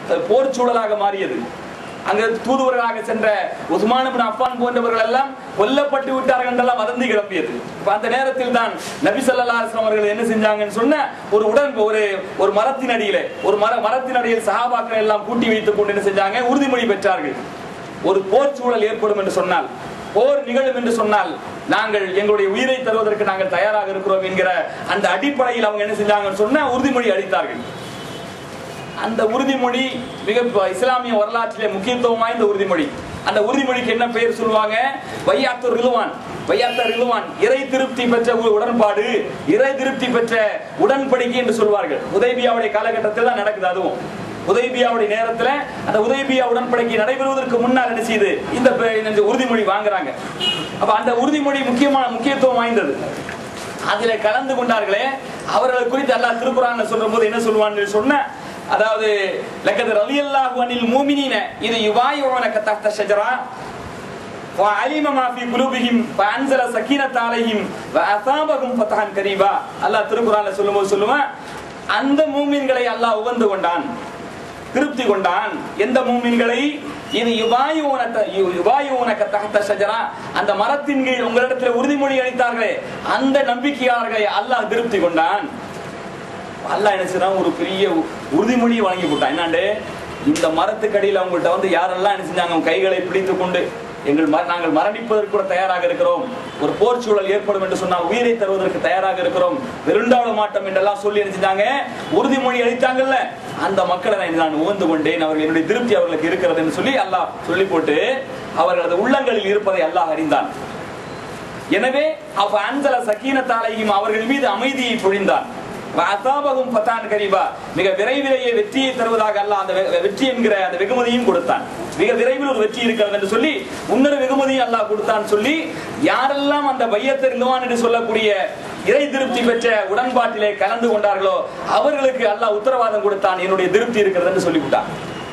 அஹ், போர் சூழலாக மாறியது அங்க தூதுவர்களாக சென்ற உஸ்மான் இப்னு அஃபான் போன்றவர்கள் எல்லாம் கொல்லப்பட்டு விட்டார்கள் என்றெல்லாம் வதந்தி கிளம்பியது இப்ப அந்த நேரத்தில் தான் நபி ஸல்லல்லாஹு அலைஹி வஸல்லம் அவர்கள் என்ன செஞ்சாங்கன்னு சொன்ன ஒரு உடன் ஒரு ஒரு மரத்தின் அடியிலே ஒரு மர மரத்தின் அடியில் சஹாபாக்கள் எல்லாம் கூட்டி வைத்துக் கொண்டு என்ன செஞ்சாங்க உறுதிமொழி பெற்றார்கள் ஒரு போர் சூழல் ஏற்படும் என்று சொன்னால் போர் நிகழும் என்று சொன்னால் நாங்கள் எங்களுடைய உயிரை தருவதற்கு நாங்கள் தயாராக இருக்கிறோம் என்கிற அந்த அடிப்படையில் அவங்க என்ன செஞ்சாங்கன்னு சொன்னா உறுதிமொழி அளித்தார்கள் அந்த உறுதிமொழி மிக ப- இஸ்லாமிய வரலாற்றிலே முக்கியத்துவம் வாய்ந்த உறுதிமொழி அந்த உறுதிமொழிக்கு என்ன பெயர் சொல்லுவாங்க வையாத்து ரிலுவான் வையாத்த ரிலுவான் இறை திருப்தி பெற்ற ஒரு உடன்பாடு இறை திருப்தி பெற்ற உடன்படிக்கை என்று சொல்வார்கள் உதய்பியாவுடைய காலகட்டத்தில் தான் நடக்குது அதுவும் உதய்பியாவுடைய நேரத்துல அந்த உதய்பியா உடன்படிக்கை நடைபெறுவதற்கு முன்னால் என்ன செய்யுது இந்த பெ- இந்த உறுதிமொழி வாங்குறாங்க அப்ப அந்த உறுதிமொழி முக்கியமான முக்கியத்துவம் வாய்ந்தது அதுல கலந்து கொண்டார்களே அவர்களை குறித்து அல்லாஹ் திருக்குறான்ல சொல்ற போது என்ன சொல்லுவான்னு சொன்ன அதாவது லக்கத் ரலியல்லாஹு அனில் மூமினீன இது யுவாயுனக தஹ்த ஷஜரா وعلم ما في قلوبهم فانزل سكينة عليهم واثابهم فتحا قريبا அல்லாஹ் திருக்குறான்ல சொல்லும்போது சொல்லுவான் அந்த மூமின்களை அல்லாஹ் உகந்து கொண்டான் திருப்தி கொண்டான் எந்த மூமின்களை இது யுபாயுனக யுபாயுனக தஹ்த ஷஜரா அந்த மரத்தின் கீழ் உங்களிடத்தில் உறுதிமொழி அளித்தார்களே அந்த நம்பிக்கையாளர்களை அல்லாஹ் திருப்தி கொண்டான் அல்லாஹ் என்ன செய்றான் ஒரு பெரிய உ- உறுதிமொழியை வழங்கி போட்டான் என்னாண்டு இந்த மரத்துக்கடியில் அவங்கள்ட்ட வந்து யாரெல்லாம் என்ன செஞ்சாங்க அவங்க கைகளை பிடித்துக் கொண்டு எங்கள் மர- நாங்கள் மரணிப்பதற்கு கூட தயாராக இருக்கிறோம் ஒரு போர் சூழல் ஏற்படும் என்று சொன்னால் உயிரை தருவதற்கு தயாராக இருக்கிறோம் விருண்டாள மாட்டோம் என்றெல்லாம் சொல்லி என்ன செஞ்சாங்க உறுதிமொழி அளித்தாங்கல்ல அந்த மக்களை நான் நான் உகந்து கொண்டேன் அவர்கள் என்னுடைய திருப்தி அவர்களுக்கு இருக்கிறது என்று சொல்லி அல்லாஹ் சொல்லி போட்டு அவர்களது உள்ளங்களில் இருப்பதை அல்லாஹ் அறிந்தான் எனவே அவ அன்சல சக்கீனத்தாலையும் அவர்கள் மீது அமைதியை பொழிந்தான் அசாபகும் பத்தான் கரீபா மிக விரைவிலேயே வெற்றியை தருவதாக அல்லாஹ் அந்த வெ- வெற்றி என்கிற அந்த வெகுமதியும் கொடுத்தான் மிக விரைவில் ஒரு வெற்றி இருக்கிறது என்று சொல்லி முன்னர் வெகுமதியும் அல்லாஹ் கொடுத்தான் சொல்லி யாரெல்லாம் அந்த பையத்தை ரிலுவான் என்று சொல்லக்கூடிய இறை திருப்தி பெற்ற உடன்பாட்டிலே கலந்து கொண்டார்களோ அவர்களுக்கு அல்லாஹ் உத்தரவாதம் கொடுத்தான் என்னுடைய திருப்தி இருக்கிறது என்று சொல்லிவிட்டான்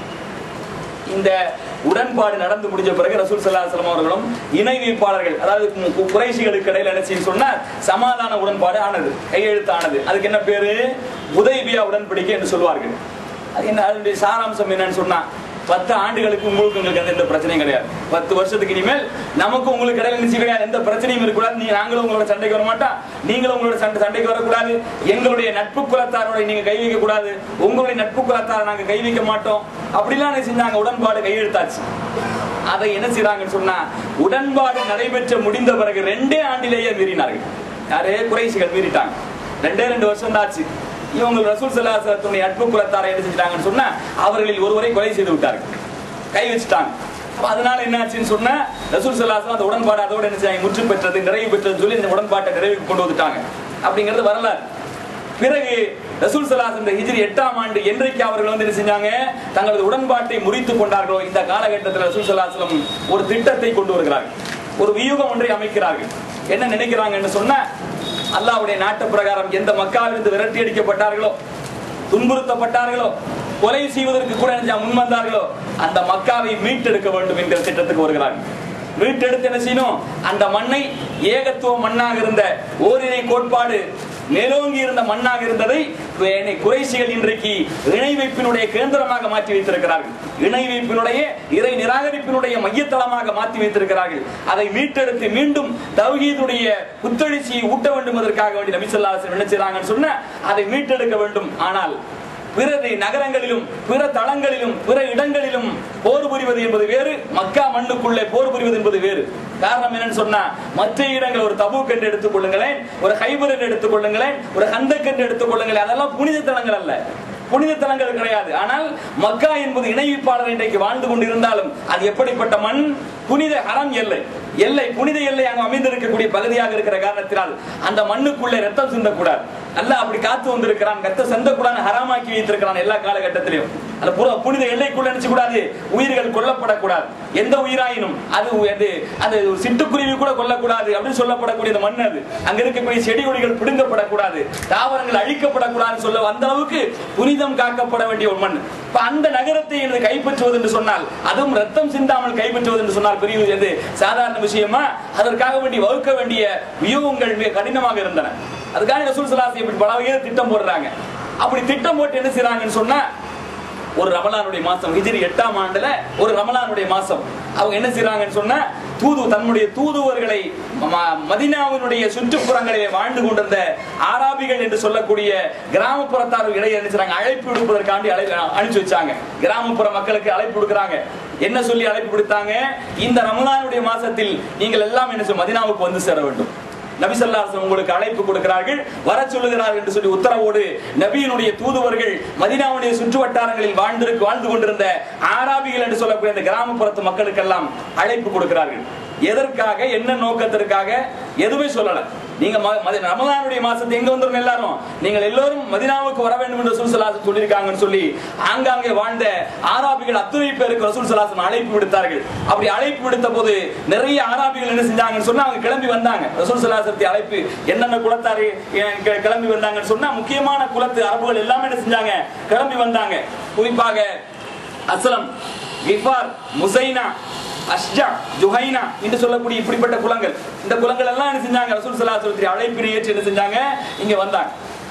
இந்த உடன்பாடு நடந்து முடிஞ்ச பிறகு ரசூல் ஸல்லல்லாஹு அலைஹி வஸல்லம் அவர்களும் இணை வைப்பாளர்கள் அதாவது கு- குறைஷிகளுக்கு இடையில என்ன செய்யும் சொன்னா சமாதான உடன்பாடு ஆனது கையெழுத்தானது அதுக்கு என்ன பேரு உதைபியா உடன்படிக்கை என்று சொல்வார்கள் அது என்ன அதனுடைய சாராம்சம் என்னன்னு சொன்னா பத்து ஆண்டுகளுக்கு உங்களுக்கு உங்களுக்கு எந்த எந்த பிரச்சனையும் கிடையாது பத்து வருஷத்துக்கு இனிமேல் நமக்கு உங்களுக்கு இடையில நிச்சயம் கிடையாது எந்த பிரச்சனையும் இருக்கக்கூடாது நீ நாங்களும் உங்களோட சண்டைக்கு வர மாட்டோம் நீங்களும் உங்களோட சண்டை சண்டைக்கு வரக்கூடாது எங்களுடைய நட்பு குலத்தாரோட நீங்க கை வைக்க கூடாது உங்களுடைய நட்பு குலத்தாரை நாங்க கை வைக்க மாட்டோம் அப்படிலாம் என்ன செஞ்சாங்க உடன்பாடு கையெழுத்தாச்சு அதை என்ன செய்றாங்கன்னு சொன்னா உடன்பாடு நடைபெற்ற முடிந்த பிறகு ரெண்டே ஆண்டிலேயே மீறினார்கள் யாரே குறைசிகள் மீறிட்டாங்க ரெண்டே ரெண்டு வருஷம் தான் ஆச்சு இவங்க ரசூல் சல்லாசத்துடைய நட்பு குலத்தாரை என்ன செஞ்சிட்டாங்கன்னு சொன்னா அவர்களில் ஒருவரை கொலை செய்து விட்டார்கள் கை வச்சுட்டாங்க அப்ப அதனால என்ன ஆச்சுன்னு சொன்னா ரசூல் சல்லாசம் அந்த உடன்பாடு அதோட என்ன செய்யாங்க முற்று பெற்றது நிறைவு பெற்றதுன்னு சொல்லி இந்த உடன்பாட்டை நிறைவுக்கு கொண்டு வந்துட்டாங்க அப்படிங்கிறது வரலாறு பிறகு ரசூல் சலாஸ் இந்த ஹிஜ்ரி எட்டாம் ஆண்டு என்றைக்கு அவர்கள் வந்து என்ன செஞ்சாங்க தங்களது உடன்பாட்டை முறித்துக் கொண்டார்களோ இந்த காலகட்டத்தில் ரசூல் சலாஸ்லம் ஒரு திட்டத்தை கொண்டு வருகிறார்கள் ஒரு வியூகம் ஒன்றை அமைக்கிறார்கள் என்ன நினைக்கிறாங்கன்னு சொன்னா அல்லாஹ்வுடைய நாட்டு பிரகாரம் எந்த மக்காவிலிருந்து விரட்டி அடிக்கப்பட்டார்களோ துன்புறுத்தப்பட்டார்களோ கொலை செய்வதற்கு கூட என்ன முன் வந்தார்களோ அந்த மக்காவை மீட்டெடுக்க வேண்டும் என்கிற திட்டத்துக்கு வருகிறார்கள் மீட்டெடுத்து என்ன செய்யணும் அந்த மண்ணை ஏகத்துவ மண்ணாக இருந்த ஓரிரை கோட்பாடு மேலோங்கி இருந்த மண்ணாக இருந்ததை கு- குறைசிகள் இன்றைக்கு இணை வைப்பினுடைய கேந்திரமாக மாற்றி வைத்திருக்கிறார்கள் இணை வைப்பினுடைய இறை நிராகரிப்பினுடைய மையத்தளமாக மாற்றி வைத்திருக்கிறார்கள் அதை மீட்டெடுத்து மீண்டும் தௌஹீதுடைய புத்தெழுச்சியை ஊட்ட வேண்டும் என்பதற்காக வேண்டி நபிசல்லாசன் என்ன செய்றாங்கன்னு சொன்னா அதை மீட்டெடுக்க வேண்டும் ஆனால் பிற நகரங்களிலும் பிற தளங்களிலும் பிற இடங்களிலும் போர் புரிவது என்பது வேறு மக்கா மண்ணுக்குள்ளே போர் புரிவது என்பது வேறு காரணம் என்னன்னு சொன்னா மற்ற இடங்கள் ஒரு தபூக் என்று எடுத்துக் கொள்ளுங்களேன் ஒரு ஹைபர் என்று எடுத்துக் கொள்ளுங்களேன் ஒரு ஹந்தக் என்று எடுத்துக் கொள்ளுங்களேன் அதெல்லாம் புனித தலங்கள் அல்ல புனித தலங்கள் கிடையாது ஆனால் மக்கா என்பது இணைவிப்பாளர் இன்றைக்கு வாழ்ந்து கொண்டிருந்தாலும் அது எப்படிப்பட்ட மண் புனித ஹரம் எல்லை எல்லை புனித எல்லை அங்கு அமைந்திருக்கக்கூடிய பகுதியாக இருக்கிற காரணத்தினால் அந்த மண்ணுக்குள்ளே ரத்தம் சிந்தக்கூடாது அல்லாஹ் அப்படி காத்து வந்திருக்கிறான் ரத்தம் சிந்தக்கூடாது ஹராமாக்கி வைத்திருக்கிறான் எல்லா காலகட்டத்திலையும் அந்த புற- புனித எல்லைக்குள்ள நினைச்சு கூடாது உயிர்கள் கொல்லப்படக்கூடாது எந்த உயிராயினும் அது அது அந்த சிட்டுக்குருவி கூட கொல்லக்கூடாது அப்படின்னு சொல்லப்படக்கூடிய அந்த மண் அது அங்க இருக்கக்கூடிய செடி கொடிகள் பிடுங்கப்படக்கூடாது தாவரங்கள் அழிக்கப்படக்கூடாதுன்னு சொல்ல அந்த அளவுக்கு புனிதம் காக்கப்பட வேண்டிய ஒரு மண் இப்ப அந்த நகரத்தை எனது கைப்பற்றுவது என்று சொன்னால் அதுவும் ரத்தம் சிந்தாமல் கைப்பற்றுவது என்று சொன்னால் பெரிய இது சாதாரண விஷயமா அதற்காக வேண்டி வகுக்க வேண்டிய வியூகங்கள் மிக கடினமாக இருந்தன அதுக்காக ரசூல் சலாசி இப்படி பல வகையில் திட்டம் போடுறாங்க அப்படி திட்டம் போட்டு என்ன செய்றாங்கன்னு சொன்னா ஒரு ரமலானுடைய மாசம் ஹிஜ்ரி எட்டாம் ஆண்டுல ஒரு ரமலானுடைய மாசம் அவங்க என்ன செய்றாங்கன்னு சொன்னா தூது தன்னுடைய தூதுவர்களை ம- மதீனாவினுடைய சுற்றுப்புறங்களிலே வாழ்ந்து கொண்டிருந்த ஆராபிகள் என்று சொல்லக்கூடிய கிராமப்புறத்தார் இடையே என்ன செய்றாங்க அழைப்பு விடுப்பதற்காண்டி அழை அனுப்பிச்சு வச்சாங்க கிராமப்புற மக்களுக்கு அழைப்பு விடுக்கிறாங்க என்ன சொல்லி அழைப்பு விடுத்தாங்க இந்த ரமலானுடைய மாசத்தில் நீங்கள் எல்லாம் என்ன செய்ய மதீனாவுக்கு வந்து சேர வேண்டும் நபி ஸல்லல்லாஹு அலைஹி வஸல்லம் உங்களுக்கு அழைப்பு கொடுக்கிறார்கள் வர சொல்லுகிறார்கள் என்று சொல்லி உத்தரவோடு நபியினுடைய தூதுவர்கள் மதீனாவுடைய சுற்று வட்டாரங்களில் வாழ்ந்திருக்கு வாழ்ந்து கொண்டிருந்த ஆராபிகள் என்று சொல்லக்கூடிய அந்த கிராமப்புறத்து மக்களுக்கெல்லாம் அழைப்பு கொடுக்கிறார்கள் எதற்காக என்ன நோக்கத்திற்காக எதுவுமே சொல்லல நீங்க ம- மதி- ரமலானுடைய மாசத்தை எங்க வந்துரும் எல்லாரும் நீங்கள் எல்லோரும் மதினாவுக்கு வர வேண்டும் என்று ரசூல் ஸல்லல்லாஹு சொல்லியிருக்காங்கன்னு சொல்லி ஆங்காங்கே வாழ்ந்த ஆராபிகள் அத்துணை பேருக்கு ரசூல் ஸல்லல்லாஹு அழைப்பு விடுத்தார்கள் அப்படி அழைப்பு விடுத்த போது நிறைய ஆராபிகள் என்ன செஞ்சாங்கன்னு சொன்னா அவங்க கிளம்பி வந்தாங்க ரசூல் ஸல்லல்லாஹு அழைப்பு என்னென்ன குலத்தாரு அஹ், கி- கிளம்பி வந்தாங்கன்னு சொன்னா முக்கியமான குலத்து அரபுகள் எல்லாமே என்ன செஞ்சாங்க கிளம்பி வந்தாங்க குறிப்பாக அஸ்லம் கிஃபார் முசைனா அஷ்ஜா ஜுஹைனா என்று சொல்லக்கூடிய இப்படிப்பட்ட குலங்கள் இந்த குலங்கள் எல்லாம் என்ன செஞ்சாங்க ரசூல் ஸல்லல்லாஹு அலைஹி வஸல்லம் அழைப்பினை ஏற்று என்ன செஞ்சாங்க இங்க வந்தாங்க